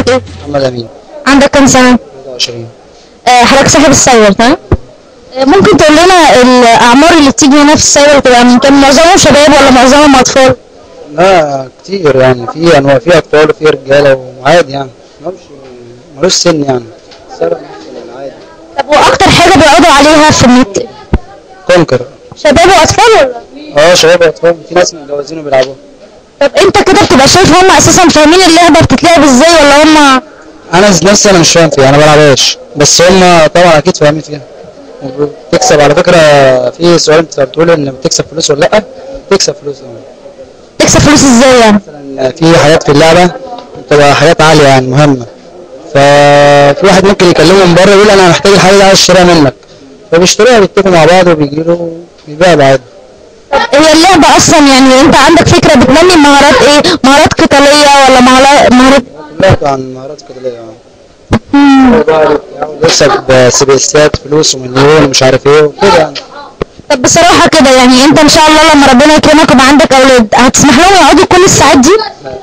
اسمك ايه؟ محمد امين عندك كام سنة؟ 23 آه، حضرتك صاحب السايبر تمام؟ آه، ممكن تقول لنا الأعمار اللي بتيجي هنا في السايبر بتبقى من كام معظمهم شباب ولا معظمهم أطفال؟ لا كتير يعني في انواع في اطفال وفي رجاله وعادي يعني ملوش ملوش سن يعني سبب عادي طب وأكتر حاجة بيقعدوا عليها في النت كونكر شباب وأطفال ولا؟ اه شباب واطفال في ناس متجوزين وبيلعبوها طب أنت كده بتبقى شايف هم أساسا فاهمين اللعبة بتتلعب ازاي ولا هم انا ذات نفسي انا مش فاهم فيها انا بلعبهاش بس هم طبعا اكيد فاهمين فيها وبتكسب على فكره في سؤال انت بتقول ان بتكسب فلوس ولا لا بتكسب فلوس اه تكسب فلوس ازاي يعني؟ مثلا في حاجات في اللعبه بتبقى حاجات عاليه يعني مهمه ففي واحد ممكن يكلمه من بره يقول انا محتاج الحاجه دي عايز اشتريها منك فبيشتريها بيتفقوا مع بعض وبيجي له بيبيع عادي طب هي اللعبة أصلا يعني أنت عندك فكرة بتنمي مهارات إيه؟ مهارات قتالية ولا مهارات مهارات كلها طبعا مهارات قتاليه اه يكسب سبيسات فلوس ومليون ومش عارف ايه وكده يعني طب بصراحة كده يعني انت ان شاء الله لما ربنا يكرمك ويبقى عندك اولاد هتسمح لهم يقعدوا كل الساعات دي؟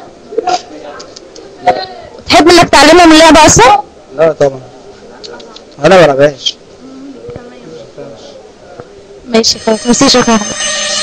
تحب انك تعلمهم اللعبة اصلا؟ لا طبعا انا ما بلعبهاش ماشي خلاص ميرسي شكرا